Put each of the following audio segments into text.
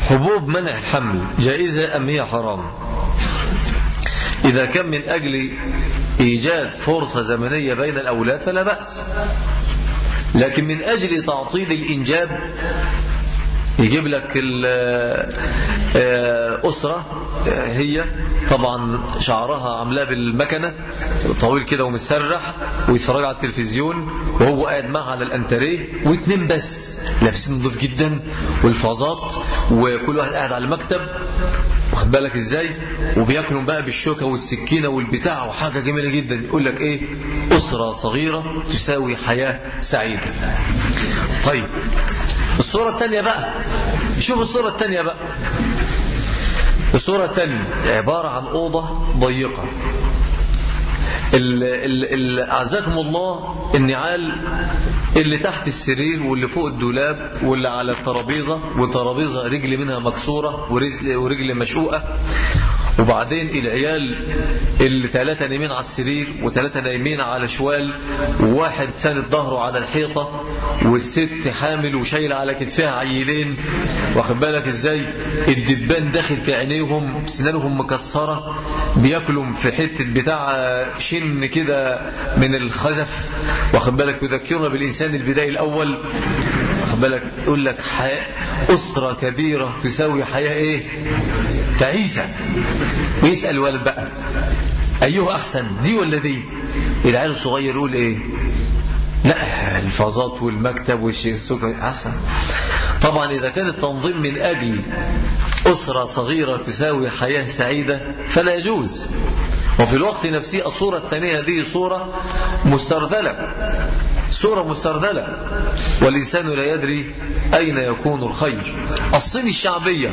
حبوب منع الحمل جائزة أم هي حرام إذا كان من أجل إيجاد فرصة زمنية بين الأولاد فلا بأس لكن من أجل تعطيل الإنجاب يجيب لك الأسرة هي طبعا شعرها عاملاه بالمكنة طويل كده ومسرح ويتفرج على التلفزيون وهو قاعد معها على الانتريه واتنين بس لابسين نضيف جدا والفازات وكل واحد قاعد على المكتب واخد بالك ازاي وبياكلوا بقى بالشوكه والسكينه والبتاع وحاجه جميله جدا يقول لك ايه اسره صغيره تساوي حياه سعيده طيب الصوره الثانيه بقى شوف الصوره الثانيه بقى الصوره الثانيه عباره عن اوضه ضيقه أعزكم الله النعال اللي تحت السرير واللي فوق الدولاب واللي على الترابيزة والترابيزة رجل منها مكسورة ورجل مشقوقة وبعدين العيال اللي ثلاثة نايمين على السرير وثلاثة نايمين على شوال وواحد ساند ظهره على الحيطة والست حامل وشايلة على كتفها عيلين واخد بالك ازاي الدبان داخل في عينيهم سنانهم مكسرة بياكلوا في حتة بتاع شن كده من الخزف واخد بالك يذكرنا بالإنسان البدائي الأول واخد بالك يقول لك أسرة كبيرة تساوي حياة ايه تعيسة ويسأل الولد بقى أيها أحسن دي ولا دي العيال الصغير يقول إيه لا الفازات والمكتب والشيء السكر أحسن طبعا إذا كان التنظيم من أجل أسرة صغيرة تساوي حياة سعيدة فلا يجوز وفي الوقت نفسه الصورة الثانية هذه صورة مسترذلة صورة مسترذلة والإنسان لا يدري أين يكون الخير الصين الشعبية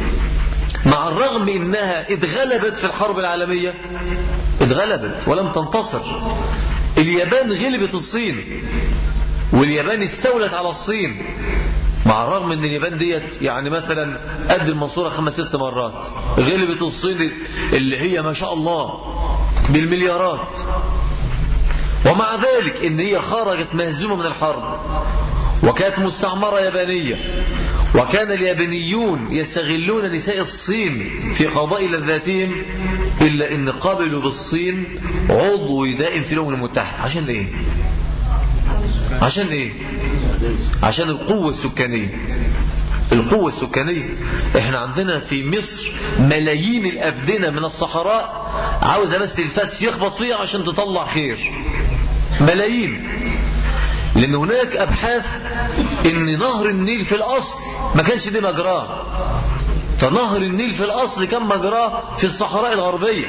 مع الرغم انها اتغلبت في الحرب العالمية اتغلبت ولم تنتصر اليابان غلبت الصين واليابان استولت على الصين مع الرغم ان اليابان ديت يعني مثلا قد المنصورة خمس ست مرات غلبت الصين اللي هي ما شاء الله بالمليارات ومع ذلك ان هي خرجت مهزومة من الحرب وكانت مستعمرة يابانية وكان اليابانيون يستغلون نساء الصين في قضاء لذاتهم إلا أن قابلوا بالصين عضو دائم في الأمم المتحدة عشان إيه عشان إيه عشان القوة السكانية القوة السكانية احنا عندنا في مصر ملايين الأفدنة من الصحراء عاوزة بس الفاس يخبط فيها عشان تطلع خير ملايين لأن هناك أبحاث إن نهر النيل في الأصل ما كانش دي مجراه فنهر النيل في الأصل كان مجراه في الصحراء الغربية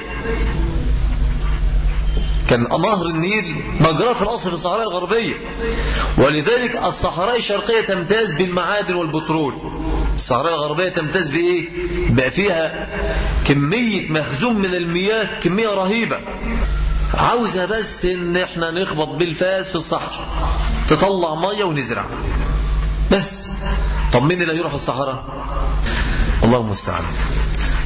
كان نهر النيل مجراه في الأصل في الصحراء الغربية ولذلك الصحراء الشرقية تمتاز بالمعادن والبترول الصحراء الغربية تمتاز بإيه؟ بقى فيها كمية مخزون من المياه كمية رهيبة عاوزة بس ان احنا نخبط بالفاس في الصحراء تطلع مية ونزرع بس طب مين اللي هيروح الصحراء الله المستعان